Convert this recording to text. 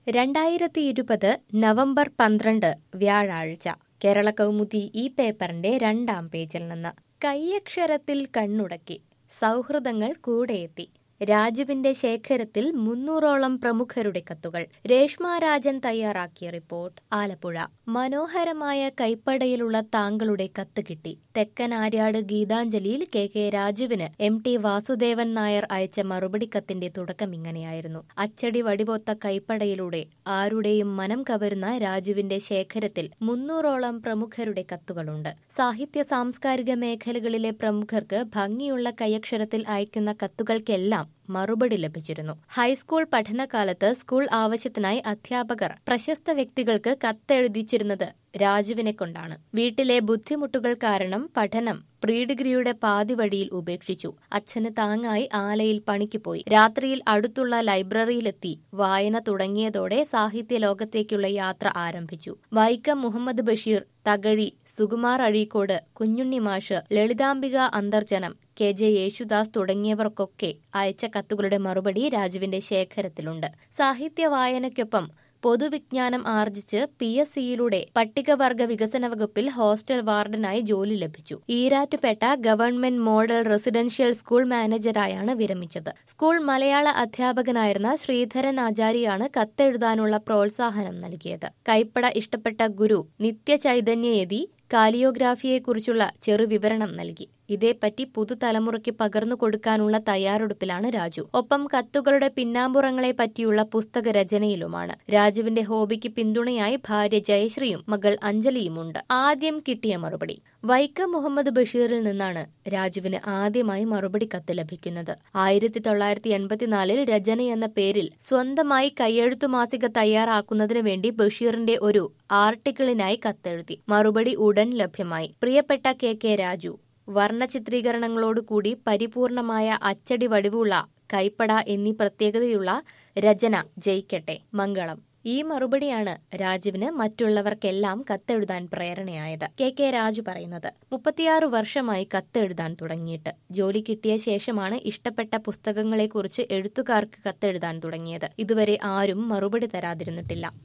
രണ്ടായിരത്തി ഇരുപത് നവംബർ പന്ത്രണ്ട് വ്യാഴാഴ്ച കേരള കൗമുദി ഈ പേപ്പറിന്റെ രണ്ടാം പേജിൽ നിന്ന് കൈയക്ഷരത്തിൽ കണ്ണുടക്കി സൗഹൃദങ്ങൾ കൂടെയെത്തി രാജുവിന്റെ ശേഖരത്തിൽ മുന്നൂറോളം പ്രമുഖരുടെ കത്തുകൾ രേഷ്മ രാജൻ തയ്യാറാക്കിയ റിപ്പോർട്ട് ആലപ്പുഴ മനോഹരമായ കൈപ്പടയിലുള്ള താങ്കളുടെ കത്ത് കിട്ടി തെക്കൻ ആര്യാട് ഗീതാഞ്ജലിയിൽ കെ കെ രാജുവിന് എം ടി വാസുദേവൻ നായർ അയച്ച മറുപടി കത്തിന്റെ തുടക്കം ഇങ്ങനെയായിരുന്നു അച്ചടി വടിവൊത്ത കൈപ്പടയിലൂടെ ആരുടെയും മനം കവരുന്ന രാജുവിന്റെ ശേഖരത്തിൽ മുന്നൂറോളം പ്രമുഖരുടെ കത്തുകളുണ്ട് സാഹിത്യ സാംസ്കാരിക മേഖലകളിലെ പ്രമുഖർക്ക് ഭംഗിയുള്ള കൈയക്ഷരത്തിൽ അയക്കുന്ന കത്തുകൾക്കെല്ലാം മറുപടി ലഭിച്ചിരുന്നു ഹൈസ്കൂൾ പഠനകാലത്ത് സ്കൂൾ ആവശ്യത്തിനായി അധ്യാപകർ പ്രശസ്ത വ്യക്തികൾക്ക് കത്തെഴുതിച്ചിരുന്നത് രാജുവിനെ കൊണ്ടാണ് വീട്ടിലെ ബുദ്ധിമുട്ടുകൾ കാരണം പഠനം പ്രീ ഡിഗ്രിയുടെ പാതി വഴിയിൽ ഉപേക്ഷിച്ചു അച്ഛന് താങ്ങായി ആലയിൽ പണിക്ക് പോയി രാത്രിയിൽ അടുത്തുള്ള ലൈബ്രറിയിലെത്തി വായന തുടങ്ങിയതോടെ സാഹിത്യ ലോകത്തേക്കുള്ള യാത്ര ആരംഭിച്ചു വൈക്കം മുഹമ്മദ് ബഷീർ തകഴി സുകുമാർ അഴീക്കോട് കുഞ്ഞുണ്ണി മാഷ് ലളിതാംബിക അന്തർജനം കെ ജെ യേശുദാസ് തുടങ്ങിയവർക്കൊക്കെ അയച്ച കത്തുകളുടെ മറുപടി രാജുവിന്റെ ശേഖരത്തിലുണ്ട് സാഹിത്യ വായനയ്ക്കൊപ്പം പൊതുവിജ്ഞാനം ആർജിച്ച് പി എസ് സിയിലൂടെ പട്ടികവർഗ വികസന വകുപ്പിൽ ഹോസ്റ്റൽ വാർഡനായി ജോലി ലഭിച്ചു Erattupetta government model residential school മാനേജരായാണ് വിരമിച്ചത് സ്കൂൾ മലയാള അധ്യാപകനായിരുന്ന ശ്രീധരൻ ആചാര്യാണ് കത്തെഴുതാനുള്ള പ്രോത്സാഹനം നൽകിയത് കൈപ്പട ഇഷ്ടപ്പെട്ട ഗുരു നിത്യചൈതന്യയതി കാലിയോഗ്രാഫിയെക്കുറിച്ചുള്ള ചെറുവിവരണം നൽകി ഇതേപ്പറ്റി പുതുതലമുറയ്ക്ക് പകർന്നു കൊടുക്കാനുള്ള തയ്യാറെടുപ്പിലാണ് രാജു ഒപ്പം കത്തുകളുടെ പിന്നാമ്പുറങ്ങളെ പറ്റിയുള്ള പുസ്തക രചനയിലുമാണ് രാജുവിന്റെ ഹോബിക്ക് പിന്തുണയായി ഭാര്യ ജയശ്രീയും മകൾ അഞ്ജലിയുമുണ്ട് ആദ്യം കിട്ടിയ മറുപടി വൈക്കം മുഹമ്മദ് ബഷീറിൽ നിന്നാണ് രാജുവിന് ആദ്യമായി മറുപടി കത്ത് ലഭിക്കുന്നത് ആയിരത്തി തൊള്ളായിരത്തി എൺപത്തിനാലിൽ രചന എന്ന പേരിൽ സ്വന്തമായി കയ്യെഴുത്തു മാസിക തയ്യാറാക്കുന്നതിന് വേണ്ടി ബഷീറിന്റെ ഒരു ആർട്ടിക്കിളിനായി കത്തെഴുതി മറുപടി ഉടൻ ലഭ്യമായി പ്രിയപ്പെട്ട കെ കെ രാജു വർണ്ണചിത്രീകരണങ്ങളോടുകൂടി പരിപൂർണമായ അച്ചടി വടിവുള്ള കൈപ്പട എന്നീ പ്രത്യേകതയുള്ള രചന ജയിക്കട്ടെ മംഗളം ഈ മറുപടിയാണ് രാജുവിന് മറ്റുള്ളവർക്കെല്ലാം കത്തെഴുതാൻ പ്രേരണയായത് കെ കെ രാജു പറയുന്നത് മുപ്പത്തിയാറ് വർഷമായി കത്തെഴുതാൻ തുടങ്ങിയിട്ട് ജോലി കിട്ടിയ ശേഷമാണ് ഇഷ്ടപ്പെട്ട പുസ്തകങ്ങളെക്കുറിച്ച് എഴുത്തുകാർക്ക് കത്തെഴുതാൻ തുടങ്ങിയത് ഇതുവരെ ആരും മറുപടി തരാതിരുന്നിട്ടില്ല